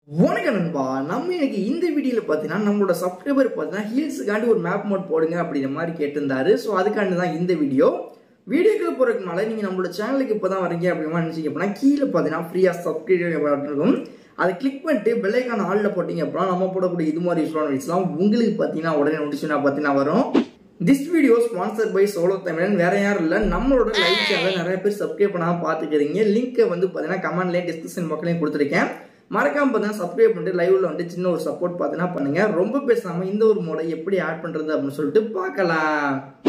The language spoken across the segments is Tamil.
வணக்கம் நண்பா நம்ம இன்னைக்கு இந்த வீடியோவில் பார்த்தீங்கன்னா நம்மளோட சப்ஸ்கிரைபர் பார்த்தீங்கன்னா ஹீல்ஸுக்காண்டி ஒரு மேப் மோட் போடுங்க அப்படிங்கிற மாதிரி கேட்டிருந்தாரு ஸோ அதுக்காண்டி தான் இந்த வீடியோ வீடியோக்குள்ள போகிறதுக்கு முன்னாடி நீங்கள் நம்மளோட சேனலுக்கு இப்போ தான் வரீங்க அப்படிமா நினச்சிங்க அப்படின்னா கீழே பார்த்தீங்கன்னா ஃப்ரீயாக சப்ஸ்கிரைப் இருக்கும் அதை கிளிக் பண்ணிட்டு பெல்லைக்கான ஆளில் போட்டிங்க அப்படின்னா நம்ம போடக்கூடிய இது மாதிரி யூஸ்ஃபுல்லான வீடியோஸ்லாம் உங்களுக்கு பார்த்தீங்கன்னா உடனே நோட்டிஃபிகேஷனாக பார்த்தீங்கன்னா வரும் this video sponsor by solo Tamizhan வேற யாரும் இல்லை நம்மளோட லைவ் சேனல் நிறைய பேர் சப்ஸ்கிரைப் பண்ணாமல் பார்த்துக்கிறீங்க லிங்க்கை வந்து பார்த்தீங்கன்னா கமெண்ட்லேயே டிஸ்கிரிப்ஷன் பக்கத்துலையும் கொடுத்துருக்கேன் மறக்காம பார்த்தீங்கன்னா சப்ஸ்கிரைப் பண்ணிட்டு லைவ்ல வந்து சின்ன ஒரு சப்போர்ட் பார்த்தீங்கன்னா பண்ணுங்க ரொம்ப பேசாம இந்த ஒரு மோடை எப்படி ஆட் பண்றது அப்படின்னு சொல்லிட்டு பார்க்கலாம்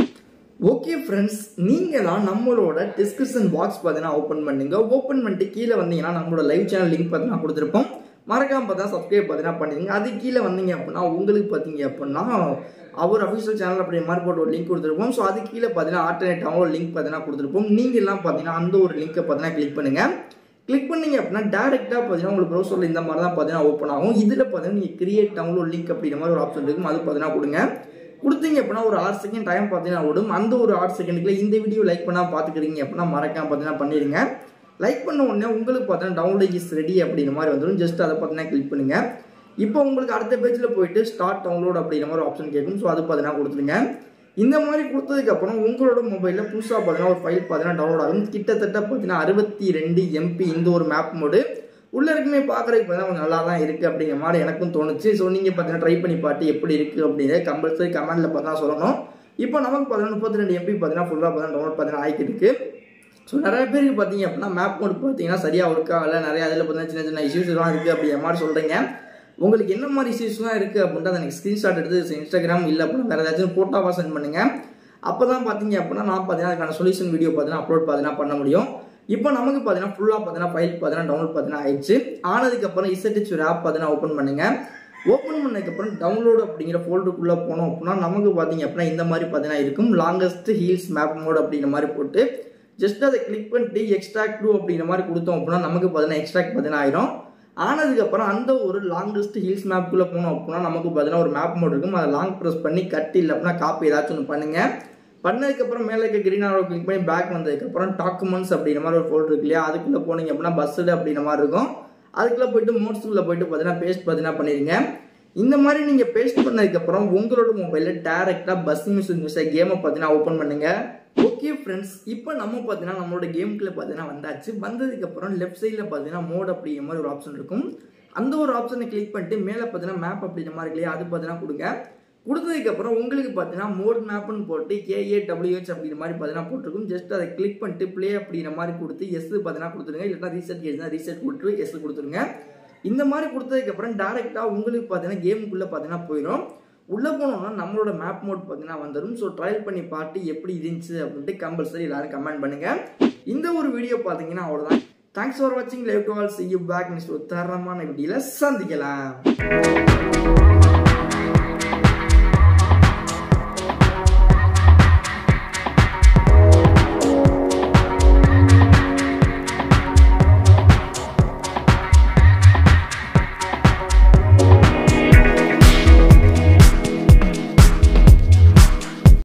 ஓகே ஃப்ரெண்ட்ஸ் நீங்களாம் நம்மளோட டிஸ்கிரிப்ஷன் பாக்ஸ் பார்த்தீங்கன்னா ஓப்பன் பண்ணுங்க ஓப்பன் பண்ணிட்டு கீழே வந்தீங்கன்னா நம்மளோட லைவ் சேனல் லிங்க் பார்த்தீங்கன்னா கொடுத்துருப்போம் மறக்காம பார்த்தா சப்ஸ்கிரைப் பார்த்தீங்கன்னா பண்ணிடுங்க அது கீழே வந்தீங்க அப்படின்னா உங்களுக்கு பார்த்தீங்க அப்படின்னா அவர் அஃபிஷியல் சேனல் அப்படி மாதிரி போட்டு ஒரு லிங்க் கொடுத்துருப்போம் ஸோ அது கீழே பார்த்தீங்கன்னா ஆல்டர்னேட்டாகவும் ஒரு லிங்க் பார்த்தீங்கன்னா கொடுத்துருப்போம் நீங்கள்லாம் பார்த்தீங்கன்னா அந்த ஒரு லிங்கை பார்த்தீங்கன்னா கிளிக் பண்ணுங்க கிளிக் பண்ணீங்க அப்படின்னா டேரெக்டாக பார்த்தீங்கன்னா உங்களுக்கு ப்ரௌசரில் இந்த மாதிரி தான் பார்த்தீங்கன்னா ஓப்பன் ஆகும் இதில் பார்த்தீங்கன்னா நீங்கள் கிரியேட் டவுன்லோட் லிங்க் அப்படிங்கிற மாதிரி ஒரு ஆப்ஷன் இருக்கும் அது பார்த்தீங்கன்னா கொடுங்க கொடுத்தீங்க அப்படின்னா ஒரு ஆறு செகண்ட் டைம் பார்த்தீங்கன்னா ஓடும் அந்த ஒரு ஆறு செகண்டுக்குள்ள இந்த வீடியோ லைக் பண்ணால் பார்த்துக்கிறீங்க அப்படின்னா மறக்காம பார்த்தீங்கன்னா பண்ணிடுங்க லைக் பண்ண உடனே உங்களுக்கு பார்த்தீங்கன்னா டவுன்லோட் இஸ் ரெடி அப்படிங்கிற மாதிரி வந்துடும் ஜஸ்ட் அதை பார்த்தீங்கன்னா கிளிக் பண்ணுங்க இப்போ உங்களுக்கு அடுத்த பேஜில் போயிட்டு ஸ்டார்ட் டவுன்லோட் அப்படிங்கிற மாதிரி ஆப்ஷன் கேட்கும் ஸோ அது பார்த்தீங்கன்னா கொடுத்துருங்க இந்த மாதிரி கொடுத்ததுக்கு அப்புறம் உங்களோட மொபைலில் புதுசாக பார்த்தீங்கன்னா ஒரு ஃபைல் பார்த்தீங்கன்னா டவுன்லோட் ஆகும் கிட்டத்தட்ட பார்த்தீங்கன்னா அறுபத்தி ரெண்டு எம்பி இந்த ஒரு மேப் மோடு உள்ள இருக்குமே பார்க்குறதுக்கு பார்த்தீங்கன்னா கொஞ்சம் நல்லா தான் இருக்குது அப்படிங்கிற மாதிரி எனக்கும் தோணுச்சு ஸோ நீங்கள் பார்த்தீங்கன்னா ட்ரை பண்ணி பார்த்து எப்படி இருக்குது அப்படின்னு கம்பல்சரி கமெண்ட்டில் பார்த்தா சொல்லணும் இப்போ நமக்கு பார்த்தீங்கன்னா முப்பத்தி ரெண்டு எம்பி பார்த்தீங்கன்னா ஃபுல்லாக பார்த்தீங்கன்னா டவுன்லோட் பார்த்தீங்கன்னா ஆகிட்டு இருக்கு ஸோ நிறைய பேருக்கு பார்த்தீங்க அப்படின்னா மேப் மோடு பார்த்தீங்கன்னா சரியாக ஒர்க் ஆகலை நிறைய அதில் பார்த்தீங்கன்னா சின்ன சின்ன இஷ்யூஸ்லாம் இருக்குது அப்படிங்கிற மாதிரி சொல்கிறீங்க உங்களுக்கு என்ன மாதிரி இஷ்யூஸ்லாம் இருக்குது அப்படின்ட்டு அதை எனக்கு ஸ்க்ரீன்ஷாட் எடுத்து இன்ஸ்டாகிராம் இல்லை அப்படின்னா வேறு ஏதாச்சும் ஃபோட்டோவாக சென்ட் பண்ணுங்கள் அப்போ தான் பார்த்தீங்க அப்படின்னா நான் பார்த்தீங்கன்னா அதுக்கான சொல்யூஷன் வீடியோ பார்த்தீங்கன்னா அப்லோட் பார்த்தீங்கன்னா பண்ண முடியும் இப்போ நமக்கு பார்த்தீங்கன்னா ஃபுல்லாக பார்த்தீங்கன்னா ஃபைல் பார்த்தீங்கன்னா டவுன்லோட் பார்த்தீங்கன்னா ஆயிடுச்சு ஆனதுக்கப்புறம் இசட்டிச் ஒரு ஆப் பார்த்தீங்கன்னா ஓப்பன் பண்ணுங்கள் ஓப்பன் பண்ணதுக்கப்புறம் டவுன்லோட் அப்படிங்கிற ஃபோல்டருக்குள்ளே போனோம் அப்படின்னா நமக்கு பார்த்தீங்க அப்படின்னா இந்த மாதிரி பார்த்தீங்கன்னா இருக்கும் லாங்கஸ்ட் ஹீல்ஸ் மேப் மோட் அப்படிங்கிற மாதிரி போட்டு ஜஸ்ட் அதை கிளிக் பண்ணிட்டு எக்ஸ்ட்ராக்ட் டூ அப்படிங்கிற மாதிரி கொடுத்தோம் அப்படின்னா நமக்கு பார்த்தீங்கன்னா எக்ஸ்ட்ராக்ட் பார்த்தீங்கன்னா ஆயிரும் ஆனதுக்கப்புறம் அந்த ஒரு லாங்கஸ்ட் ஹில்ஸ் மேப்புக்குள்ளே போனோம் அப்படின்னா நமக்கு பார்த்தீங்கன்னா ஒரு மேப் மோட் இருக்கும் அதை லாங் ப்ரெஸ் பண்ணி கட் இல்லை அப்படின்னா காப்பி ஏதாச்சும் ஒன்று பண்ணுங்க பண்ணதுக்கப்புறம் மேலே இருக்க கிரீன் ஆரோ கிளிக் பண்ணி பேக் வந்ததுக்கப்புறம் டாக்குமெண்ட்ஸ் அப்படிங்கிற மாதிரி ஒரு ஃபோல்டர் இருக்கு இல்லையா அதுக்குள்ளே போனீங்க அப்படின்னா பஸ்ஸில் அப்படிங்கிற மாதிரி இருக்கும் அதுக்குள்ளே போயிட்டு மோட்ஸ்குள்ளே போயிட்டு பார்த்தீங்கன்னா பேஸ்ட் பார்த்தீங்கன்னா பண்ணிடுங்க இந்த மாதிரி நீங்கள் பேஸ்ட் பண்ணதுக்கப்புறம் உங்களோட மொபைலில் டேரெக்டாக பஸ் மியூசிக் மியூசிக் கேமை பார்த்தீங்கன்னா ஓப்பன் பண்ணுங்க ஓகே ஃப்ரெண்ட்ஸ் இப்போ நம்ம பார்த்தீங்கன்னா நம்மளோட கேமுக்குள்ள பார்த்தீங்கன்னா வந்தாச்சு வந்ததுக்கப்புறம் லெஃப்ட் சைடில் பார்த்தீங்கன்னா மோட் அப்படிங்கிற மாதிரி ஒரு ஆப்ஷன் இருக்கும் அந்த ஒரு ஆப்ஷனை கிளிக் பண்ணிட்டு மேலே பார்த்தீங்கன்னா மேப் அப்படிங்கிற மாதிரி இல்லையா அது பார்த்தீங்கன்னா கொடுங்க கொடுத்ததுக்கப்புறம் உங்களுக்கு பார்த்தீங்கன்னா மோட் மேப்னு போட்டு கேஏ டபிள்யூஹெச் அப்படிங்கிற மாதிரி பார்த்தீங்கன்னா போட்டிருக்கும் ஜஸ்ட் அதை கிளிக் பண்ணிட்டு ப்ளே அப்படிங்கிற மாதிரி கொடுத்து எஸ் பார்த்தீங்கன்னா கொடுத்துருங்க இல்லைன்னா ரீசெட் கேஸ் ரீசெட் கொடுத்து எஸ் கொடுத்துருங்க இந்த மாதிரி கொடுத்ததுக்கப்புறம் டேரெக்டாக உங்களுக்கு பார்த்தீங்கன்னா கேமுக்குள்ளே பார்த்தீங்கன்னா போயிடும் உள்ளே போனோம்னா நம்மளோட மேப் மோட் பார்த்தீங்கன்னா வந்துடும் ஸோ ட்ரையல் பண்ணி பார்த்து எப்படி இருந்துச்சு அப்படின்ட்டு கம்பல்சரி எல்லாரும் கமெண்ட் பண்ணுங்க இந்த ஒரு வீடியோ பார்த்தீங்கன்னா அவ்வளோதான் தேங்க்ஸ் ஃபார் வாட்சிங் live to all see you back next ஒரு தரமான வீடியோவில் சந்திக்கலாம்